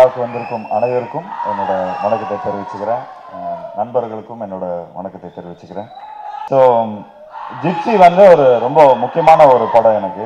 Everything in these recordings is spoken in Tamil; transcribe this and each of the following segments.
விழாவுக்கு வந்திருக்கும் அனைவருக்கும் என்னோட வணக்கத்தை தெரிவிச்சுக்கிறேன் அஹ் நண்பர்களுக்கும் என்னோட வணக்கத்தை தெரிவிச்சுக்கிறேன் ஸோ ஜிப்சி வந்து ஒரு ரொம்ப முக்கியமான ஒரு படம் எனக்கு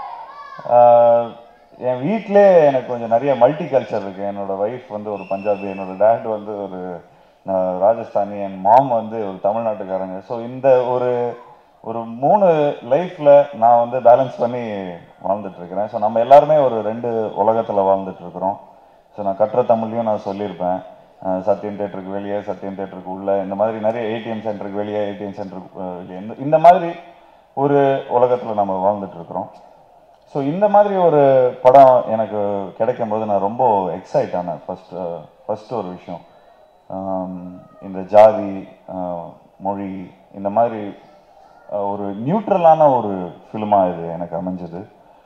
ஆஹ் என் வீட்டிலே எனக்கு கொஞ்சம் நிறைய மல்டி கல்ச்சர் இருக்குது என்னோட ஒய்ஃப் வந்து ஒரு பஞ்சாபி என்னோட டேட் வந்து ஒரு ஆஹ் ராஜஸ்தானி என் மாம் வந்து ஒரு தமிழ்நாட்டுக்காரங்க ஸோ இந்த ஒரு ஒரு மூணு லைஃப்பில் நான் வந்து பேலன்ஸ் பண்ணி வாழ்ந்துட்டு இருக்கிறேன் ஸோ நம்ம எல்லாருமே ஒரு ரெண்டு உலகத்தில் வாழ்ந்துட்டு இருக்கிறோம் ஸோ நான் கட்டுற தமிழ்லையும் நான் சொல்லியிருப்பேன் அஹ் சத்யம் தேட்டருக்கு வெளியே சத்யம் தேட்டருக்கு உள்ள இந்த மாதிரி நிறைய ஏடிஎம் சென்டருக்கு வெளியே ஏடிஎம் சென்டருக்கு வெளியே இந்த- இந்த மாதிரி ஒரு உலகத்தில் நம்ம வாழ்ந்துட்டு இருக்கிறோம் ஸோ இந்த மாதிரி ஒரு படம் எனக்கு கிடைக்கும் போது நான் ரொம்ப எக்ஸைட் ஆனேன் ஃபர்ஸ்ட் ஃபர்ஸ்ட் ஒரு விஷயம் ஆம், இந்த ஜாதி ஆஹ், மொழி இந்த மாதிரி ஆஹ், ஒரு நியூட்ரலான ஒரு ஃபிலிமாக இது எனக்கு அமைஞ்சது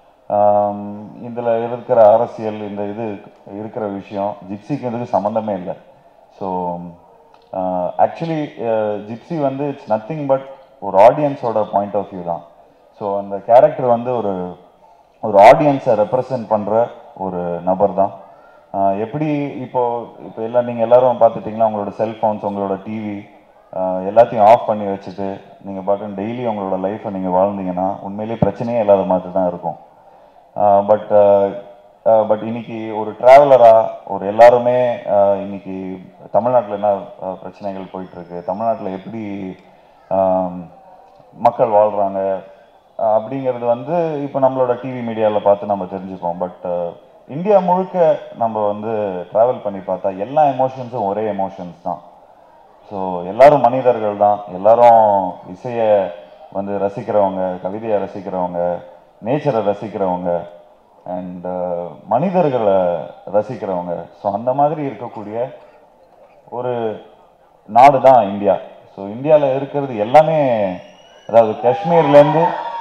இதில் இருக்கிற அரசியல் இந்த இது இருக்கிற விஷயம் ஜிப்சிக்கு இதுக்கு சம்மந்தமே இல்லை ஸோ ஆக்சுவலி ஜிப்சி வந்து இட்ஸ் நத்திங் பட் ஒரு ஆடியன்ஸோட பாயிண்ட் ஆஃப் வியூ தான் ஸோ அந்த கேரக்டர் வந்து ஒரு ஒரு ஆடியன்ஸை ரெப்ரசன்ட் பண்ணுற ஒரு நபர் தான் ஆஹ் எப்படி இப்போ இப்போ எல்லாம் நீங்கள் எல்லாரும் பார்த்துட்டிங்கன்னா உங்களோட செல்ஃபோன்ஸ் உங்களோட டிவி எல்லாத்தையும் ஆஃப் பண்ணி வச்சுட்டு நீங்கள் பாட்டு டெய்லி உங்களோட லைஃப்பை நீங்கள் வாழ்ந்தீங்கன்னா உண்மையிலேயே பிரச்சனையே இல்லாத மாதிரி தான் இருக்கும் பட் பட் இன்னைக்கு ஒரு ட்ராவலராக ஒரு எல்லாருமே ஆஹ் இன்னைக்கு தமிழ்நாட்டில் என்ன ஆஹ் பிரச்சனைகள் போயிட்டு இருக்கு தமிழ்நாட்டில் எப்படி ஆம், மக்கள் வாழ்கிறாங்க அப்படிங்கிறது வந்து இப்போ நம்மளோட டிவி மீடியாவில் பார்த்து நம்ம தெரிஞ்சுப்போம் பட் இந்தியா முழுக்க நம்ம வந்து ட்ராவல் பண்ணி பார்த்தா எல்லா எமோஷன்ஸும் ஒரே எமோஷன்ஸ் தான் ஸோ எல்லாரும் மனிதர்கள் தான் எல்லாரும் இசையை வந்து ரசிக்கிறவங்க கவிதையை ரசிக்கிறவங்க நேச்சரை ரசிக்கிறவங்க அண்ட் மனிதர்களை ரசிக்கிறவங்க ஸோ அந்த மாதிரி இருக்கக்கூடிய ஒரு நாடு தான் இந்தியா ஸோ இந்தியாவில் இருக்கிறது எல்லாமே அதாவது காஷ்மீர்லேருந்து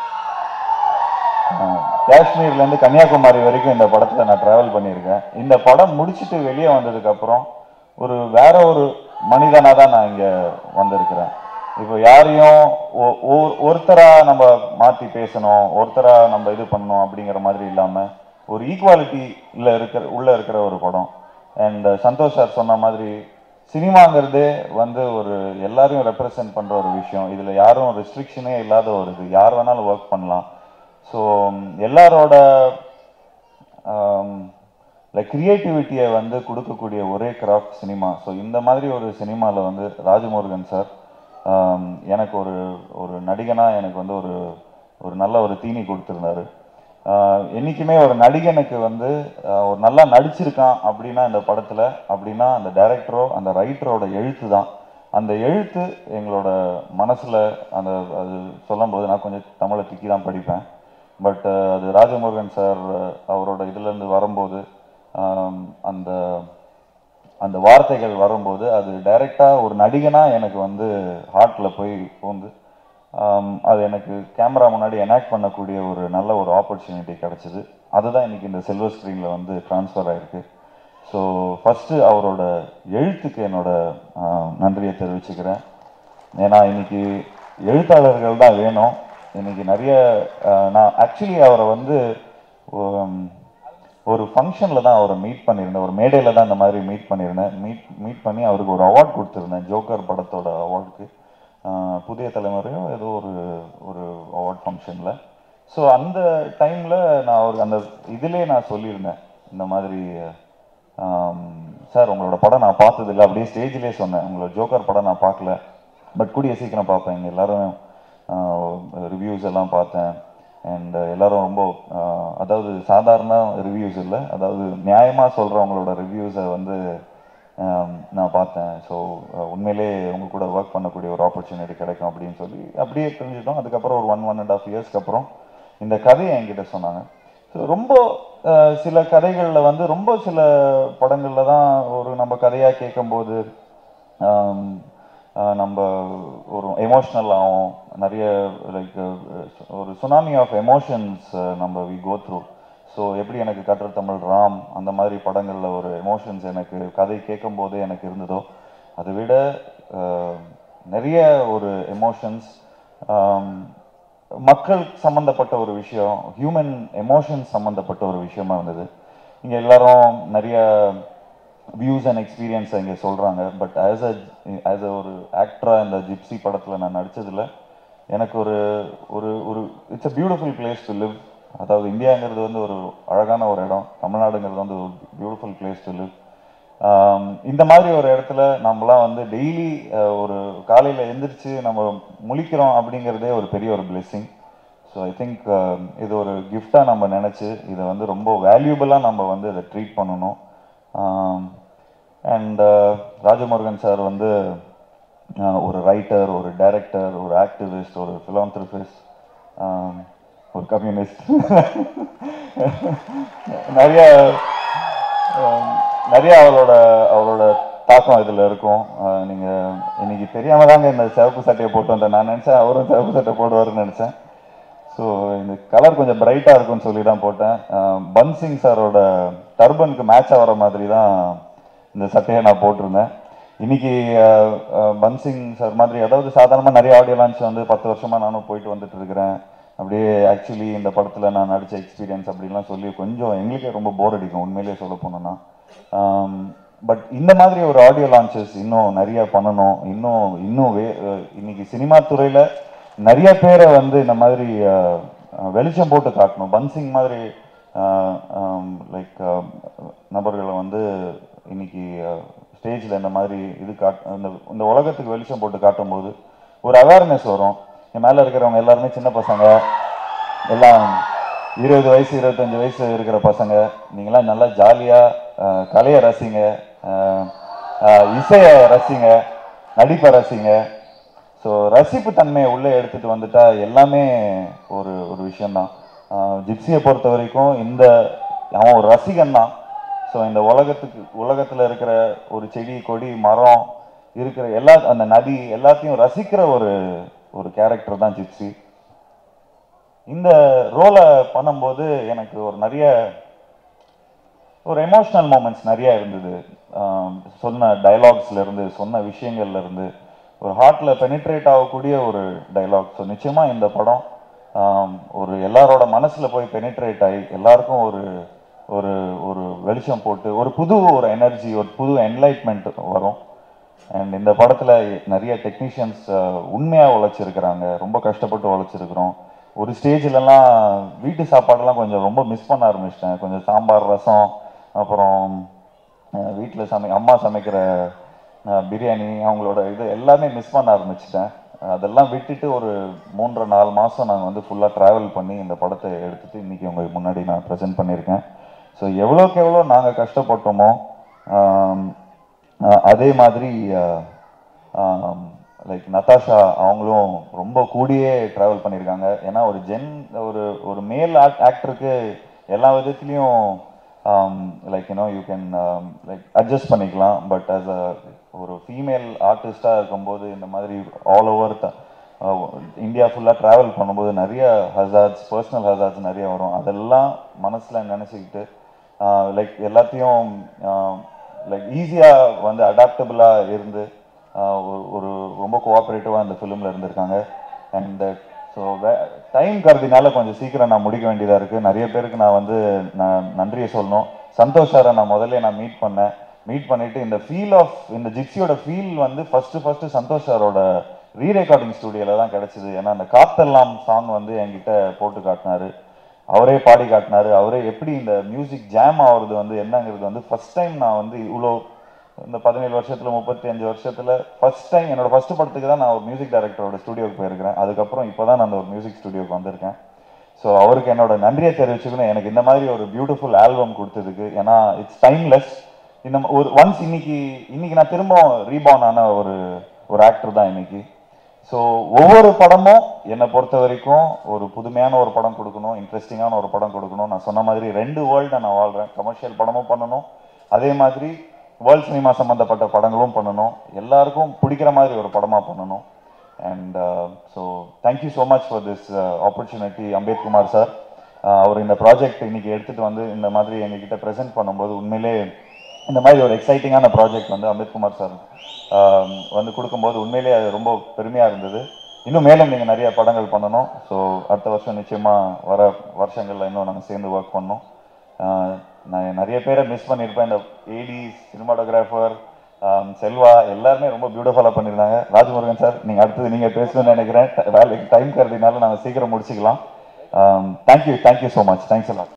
காஷ்மீர்லேருந்து கன்னியாகுமரி வரைக்கும் இந்த படத்தில் நான் ட்ராவல் பண்ணியிருக்கேன் இந்த படம் முடிச்சுட்டு வெளியே வந்ததுக்கப்புறம் ஒரு வேற ஒரு மனிதனாக தான் நான் இங்கே வந்திருக்கிறேன் இப்போ யாரையும் ஒ- ஒ- ஒருத்தரா நம்ம மாற்றி பேசணும் ஒருத்தரா நம்ம இது பண்ணணும் அப்படிங்கிற மாதிரி இல்லாமல் ஒரு ஈக்குவாலிட்டியில் இருக்கிற உள்ள இருக்கிற ஒரு படம் அண்ட் சந்தோஷ் சார் சொன்ன மாதிரி சினிமாங்கிறதே வந்து ஒரு எல்லாரையும் ரெப்ரசன்ட் பண்ணுற ஒரு விஷயம் இதில் யாரும் ரெஸ்ட்ரிக்ஷனே இல்லாத ஒரு இது யார் வேணாலும் ஒர்க் பண்ணலாம் ஸோ எல்லாரோட லைக் கிரியேட்டிவிட்டியை வந்து கொடுக்கக்கூடிய ஒரே கிராஃப்ட் சினிமா ஸோ இந்த மாதிரி ஒரு சினிமாவில் வந்து ராஜமுருகன் சார் எனக்கு ஒரு ஒரு நடிகனாக எனக்கு வந்து ஒரு ஒரு நல்ல ஒரு தீனி கொடுத்துருந்தாரு ஆஹ் என்னைக்குமே ஒரு நடிகனுக்கு வந்து ஆஹ் ஒரு நல்லா நடிச்சிருக்கான் அப்படின்னா இந்த படத்தில் அப்படின்னா அந்த டைரக்டரோ அந்த ரைட்டரோட எழுத்து தான் அந்த எழுத்து எங்களோட மனசில் அந்த அது சொல்லும்போது நான் கொஞ்சம் தமிழை திக்கி தான் படிப்பேன் பட் அது ராஜமுருகன் சார் அவரோட இதுலேருந்து வரும்போது ஆம், அந்த அந்த வார்த்தைகள் வரும்போது அது டைரெக்டாக ஒரு நடிகனாக எனக்கு வந்து ஹார்ட்டில் போய் பூந்து ஆம், அது எனக்கு கேமரா முன்னாடி எனாக்ட் பண்ணக்கூடிய ஒரு நல்ல ஒரு ஆப்பர்ச்சுனிட்டி கிடச்சிது அதுதான் இன்னைக்கு இந்த சில்வர் ஸ்க்ரீனில் வந்து ட்ரான்ஸ்ஃபர் ஆயிருக்கு ஸோ ஃபஸ்ட்டு அவரோட எழுத்துக்கு என்னோட ஆ, நன்றியை தெரிவிச்சுக்கிறேன் ஏன்னா இன்னைக்கு எழுத்தாளர்கள் தான் வேணும் இன்னைக்கு நிறைய ஆஹ், நான் ஆக்சுவலி அவரை வந்து உம், ஒரு ஃபங்க்ஷனில் தான் அவரை மீட் பண்ணியிருந்தேன் ஒரு மேடையில் தான் இந்த மாதிரி மீட் பண்ணியிருந்தேன் மீட் மீட் பண்ணி அவருக்கு ஒரு அவார்ட் கொடுத்துருந்தேன் ஜோக்கர் படத்தோட அவார்டுக்கு புதிய தலைமுறையோ ஏதோ ஒரு ஒரு அவார்ட் ஃபங்க்ஷனில் ஸோ அந்த டைமில் நான் அவர் அந்த இதிலே நான் சொல்லியிருந்தேன் இந்த மாதிரி சார் உங்களோட படம் நான் பார்த்ததில்ல அப்படியே ஸ்டேஜ்லேயே சொன்னேன் உங்களோட ஜோக்கர் படம் நான் பார்க்கல பட் கூடிய சீக்கிரம் பார்ப்பேன் இங்கே எல்லாரும் ரிவ்யூஸ் எல்லாம் பார்த்தேன் அண்ட் எல்லாரும் ரொம்ப ஆஹ், அதாவது சாதாரண ரிவ்யூஸ் இல்லை அதாவது நியாயமாக சொல்கிறவங்களோட ரிவ்யூஸை வந்து ஆம், நான் பார்த்தேன் ஸோ உண்மையிலே உங்க கூட ஒர்க் பண்ணக்கூடிய ஒரு ஆப்பர்ச்சுனிட்டி கிடைக்கும் அப்படின்னு சொல்லி அப்படியே தெரிஞ்சுட்டோம் அதுக்கப்புறம் ஒரு ஒன் ஒன் அண்ட் ஆஃப் இயர்ஸ்க்கு அப்புறம் இந்த கதையை என்கிட்ட சொன்னாங்க ஸோ ரொம்ப அஹ், சில கதைகளில் வந்து ரொம்ப சில படங்களில் தான் ஒரு நம்ம கதையாக கேட்கும்போது ஆம், அஹ், நம்ம ஒரு எமோஷ்னல் ஆகும் நிறைய லைக் ஒரு சுனாமி ஆஃப் எமோஷன்ஸ் நம்ம வி கோ த்ரூ ஸோ எப்படி எனக்கு கற்ற தமிழ் ராம் அந்த மாதிரி படங்களில் ஒரு எமோஷன்ஸ் எனக்கு கதை கேட்கும்போது எனக்கு இருந்ததோ அதை விட அஹ், நிறைய ஒரு எமோஷன்ஸ் மக்கள் சம்மந்தப்பட்ட ஒரு விஷயம் ஹியூமன் எமோஷன்ஸ் சம்மந்தப்பட்ட ஒரு விஷயமா இருந்தது இங்கே எல்லாரும் நிறைய வியூஸ் அண்ட் எக்ஸ்பீரியன்ஸ் இங்கே சொல்கிறாங்க but as a as a ஒரு ஆக்டராக இந்த ஜிப்சி படத்தில் நான் நடிச்சதில் எனக்கு ஒரு ஒரு ஒரு it's a beautiful place to live அதாவது இந்தியாங்கிறது வந்து ஒரு அழகான ஒரு இடம் தமிழ்நாடுங்கிறது வந்து ஒரு பியூட்டிஃபுல் பிளேஸ் டு லிவ் இந்த மாதிரி ஒரு இடத்துல நம்மலாம் வந்து டெய்லி ஒரு காலையில் எந்திரிச்சு நம்ம முழிக்கிறோம் அப்படிங்கிறதே ஒரு பெரிய ஒரு பிளெஸ்ஸிங் ஸோ ஐ திங்க் இது ஒரு கிஃப்டாக நம்ம நினச்சி இதை வந்து ரொம்ப வேல்யூபிளாக நம்ம வந்து இதை ட்ரீட் பண்ணணும் அண்ட் ராஜமுருகன் சார் வந்து ஆஹ், ஒரு ரைட்டர் ஒரு டைரக்டர் ஒரு ஆக்டிவிஸ்ட் ஒரு ஃபிலாந்த்ரபிஸ்ட் ஒரு கம்யூனிஸ்ட் நிறைய ஆஹ், நிறைய அவரோட அவரோட தாக்கம் இதில் இருக்கும் ஆஹ், நீங்க இன்னைக்கு தெரியாம தாங்க இந்த சிவப்பு சட்டையை போட்டு வந்தேன் நான் நினச்சேன் அவரும் சிவப்பு சட்டை போடுவாருன்னு நினச்சேன் ஸோ இந்த கலர் கொஞ்சம் பிரைட்டாக இருக்கும்னு சொல்லி தான் போட்டேன் ஆஹ், பன்சிங் சாரோட டர்பனுக்கு மேட்ச் ஆகிற மாதிரி தான் இந்த சட்டையை நான் போட்டிருந்தேன் இன்னைக்கு ஆஹ், ஆஹ், பன்சிங் சார் மாதிரி அதாவது சாதாரணமாக நிறைய ஆடியோ லான்ச் வந்து பத்து வருஷமாக நானும் போயிட்டு வந்துட்டு இருக்கிறேன் அப்படியே ஆக்சுவலி இந்த படத்தில் நான் நடித்த எக்ஸ்பீரியன்ஸ் அப்படிலாம் சொல்லி கொஞ்சம் எங்களுக்கே ரொம்ப போர் அடிக்கும் உண்மையிலேயே சொல்ல போனோன்னா பட் இந்த மாதிரி ஒரு ஆடியோ லான்ச்சஸ் இன்னும் நிறைய பண்ணணும் இன்னும் இன்னும் வே அஹ் இன்னைக்கு சினிமா துறையில் நிறைய பேரை வந்து இந்த மாதிரி அஹ், அஹ், வெளிச்சம் போட்டு காட்டணும் பன்சிங் மாதிரி லைக் நபர்களை வந்து இன்னைக்கு ஸ்டேஜில் இந்த மாதிரி இது காட் இந்த இந்த உலகத்துக்கு வெளிச்சம் போட்டு காட்டும்போது ஒரு அவேர்னஸ் வரும் என் மேலே இருக்கிறவங்க எல்லாருமே சின்ன பசங்க எல்லாம் இருபது வயசு இருபத்தஞ்சு வயசு இருக்கிற பசங்க நீங்களாம் நல்லா ஜாலியாக கலையை ரசிங்க அஹ், அஹ், இசையை ரசிங்க நடிப்பை ரசிங்க ஸோ ரசிப்பு தன்மையை உள்ளே எடுத்துட்டு வந்துட்டா எல்லாமே ஒரு ஒரு விஷயம்தான் ஜிப்சியை பொறுத்த வரைக்கும் இந்த அவன் ஒரு ரசிகன் தான் ஸோ இந்த உலகத்துக்கு உலகத்தில் இருக்கிற ஒரு செடி கொடி மரம் இருக்கிற எல்லா அந்த நதி எல்லாத்தையும் ரசிக்கிற ஒரு ஒரு கேரக்டர் தான் ஜிப்சி இந்த ரோலை பண்ணும்போது எனக்கு ஒரு நிறைய ஒரு எமோஷனல் மூமெண்ட்ஸ் நிறைய இருந்தது ஆம், சொன்ன டயலாக்ஸ்ல இருந்து சொன்ன விஷயங்கள்ல இருந்து ஒரு ஹார்ட்ல பெனிட்ரேட் ஆகக்கூடிய ஒரு டைலாக் ஸோ நிச்சயமா இந்த படம் ஆம், ஒரு எல்லாரோட மனசுல போய் பெனிட்ரேட் ஆகி எல்லாருக்கும் ஒரு ஒரு ஒரு வெளிச்சம் போட்டு ஒரு புது ஒரு எனர்ஜி ஒரு புது என்லைட்மெண்ட் வரும் அண்ட் இந்த படத்துல நிறைய டெக்னீஷியன்ஸ் உண்மையா உழைச்சிருக்கிறாங்க ரொம்ப கஷ்டப்பட்டு உழைச்சிருக்கிறோம் ஒரு ஸ்டேஜ்லலாம் வீட்டு சாப்பாடெல்லாம் கொஞ்சம் ரொம்ப மிஸ் பண்ண ஆரம்பிச்சிட்டேன் கொஞ்சம் சாம்பார் ரசம் அப்புறம் வீட்டில் சமை அம்மா சமைக்கிற அஹ், பிரியாணி அவங்களோட இது எல்லாமே மிஸ் பண்ண ஆரம்பிச்சிட்டேன் அதெல்லாம் விட்டுட்டு ஒரு மூன்றரை நாலு மாதம் நாங்கள் வந்து ஃபுல்லாக ட்ராவல் பண்ணி இந்த படத்தை எடுத்துட்டு இன்னைக்கு உங்களுக்கு முன்னாடி நான் ப்ரெசென்ட் பண்ணியிருக்கேன் ஸோ எவ்வளோக்கு எவ்வளோ நாங்கள் கஷ்டப்பட்டோமோ ஆம், அஹ், அதே மாதிரி லைக் நதாஷா அவங்களும் ரொம்ப கூடியே ட்ராவல் பண்ணியிருக்காங்க ஏன்னா ஒரு ஜென் ஒரு ஒரு மேல் ஆக்டருக்கு எல்லா விதத்துலேயும் like you know you can like adjust பண்ணிக்கலாம் பட் as a ஒரு ஃபீமேல் ஆர்டிஸ்டாக இருக்கும்போது இந்த மாதிரி ஆல் ஓவர் இந்தியா ஃபுல்லாக ட்ராவல் பண்ணும்போது நிறைய ஹசார்ட்ஸ் பர்சனல் ஹசார்ட்ஸ் நிறைய வரும் அதெல்லாம் மனசில் நினச்சிக்கிட்டு லைக் எல்லாத்தையும் லைக் ஈஸியாக வந்து அடாப்டபுளாக இருந்து ஆஹ் ஒரு ஒரு ரொம்ப கோஆப்ரேட்டிவாக இந்த ஃபிலிமில் இருந்திருக்காங்க அண்ட் ஸோ டைம் கருதினால கொஞ்சம் சீக்கிரம் நான் முடிக்க வேண்டியதாக இருக்குது நிறைய பேருக்கு நான் வந்து நான் நன்றியை சொல்லணும் சந்தோஷ் சாரை நான் முதல்ல நான் மீட் பண்ணேன் மீட் பண்ணிட்டு இந்த ஃபீல் ஆஃப் இந்த ஜிப்சியோட ஃபீல் வந்து ஃபர்ஸ்ட் ஃபர்ஸ்ட் சந்தோஷ் சாரோட ரீ ரெக்கார்டிங் ஸ்டுடியோவில் தான் கிடைச்சிது ஏன்னா அந்த காத்தெல்லாம் சாங் வந்து என்கிட்ட போட்டு காட்டினாரு அவரே பாடி காட்டினாரு அவரே எப்படி இந்த மியூசிக் ஜாம் ஆகுறது வந்து என்னங்கிறது வந்து ஃபர்ஸ்ட் டைம் நான் வந்து இவ்வளோ இந்த பதினேழு வருஷத்துல முப்பத்தி அஞ்சு வருஷத்துல ஃபர்ஸ்ட் டைம் என்னோட ஃபர்ஸ்ட் படத்துக்கு தான் நான் ஒரு மியூசிக் டைரக்டரோட ஸ்டுடியோக்கு போயிருக்கிறேன் அதுக்கப்புறம் இப்போ தான் நான் அந்த ஒரு மியூசிக் ஸ்டுடியோக்கு வந்திருக்கேன் ஸோ அவருக்கு என்னோட நன்றியை தெரிவிச்சுக்கணும் எனக்கு இந்த மாதிரி ஒரு பியூட்டிஃபுல் ஆல்பம் கொடுத்ததுக்கு ஏன்னா இட்ஸ் டைம்லெஸ் இந்த ம- ஒரு ஒன்ஸ் இன்னைக்கு இன்னைக்கு நான் திரும்ப ரீபார்ன் ஆன ஒரு ஒரு ஆக்டர் தான் இன்னைக்கு ஸோ ஒவ்வொரு படமும் என்னை பொறுத்த வரைக்கும் ஒரு புதுமையான ஒரு படம் கொடுக்கணும் இன்ட்ரெஸ்டிங்கான ஒரு படம் கொடுக்கணும் நான் சொன்ன மாதிரி ரெண்டு வேர்ல்டை நான் வாழ்கிறேன் கமர்ஷியல் படமும் பண்ணணும் அதே மாதிரி வேர்ல்ட் சினிமா சம்மந்தப்பட்ட படங்களும் பண்ணணும் எல்லாருக்கும் பிடிக்கிற மாதிரி ஒரு படமாக பண்ணணும் and so thank you so much for this opportunity Ambethkumar sir அவர் இந்த ப்ராஜெக்ட் இன்னைக்கு எடுத்துட்டு வந்து இந்த மாதிரி எங்ககிட்ட ப்ரெசென்ட் பண்ணும்போது உண்மையிலே இந்த மாதிரி ஒரு எக்ஸைட்டிங்கான ப்ராஜெக்ட் வந்து அம்பேத்குமார் சார் வந்து கொடுக்கும்போது உண்மையிலே அது ரொம்ப பெருமையாக இருந்தது இன்னும் மேலும் நீங்கள் நிறைய படங்கள் பண்ணணும் ஸோ அடுத்த வருஷம் நிச்சயமாக வர வருஷங்களில் இன்னும் நாங்கள் சேர்ந்து ஒர்க் பண்ணோம் நான் நிறைய பேரை மிஸ் பண்ணியிருப்பேன் இந்த ஏடி சினிமாட்டோகிராஃபர் செல்வா எல்லாருமே ரொம்ப பியூட்டிஃபுல்லாக பண்ணியிருந்தாங்க ராஜமுருகன் சார் நீங்கள் அடுத்தது நீங்கள் பேசணும்னு நினைக்கிறேன் வேலைக்கு டைம் கருதினால நாங்கள் சீக்கிரம் முடிச்சுக்கலாம் thank you thank you so much thanks எல்லாம்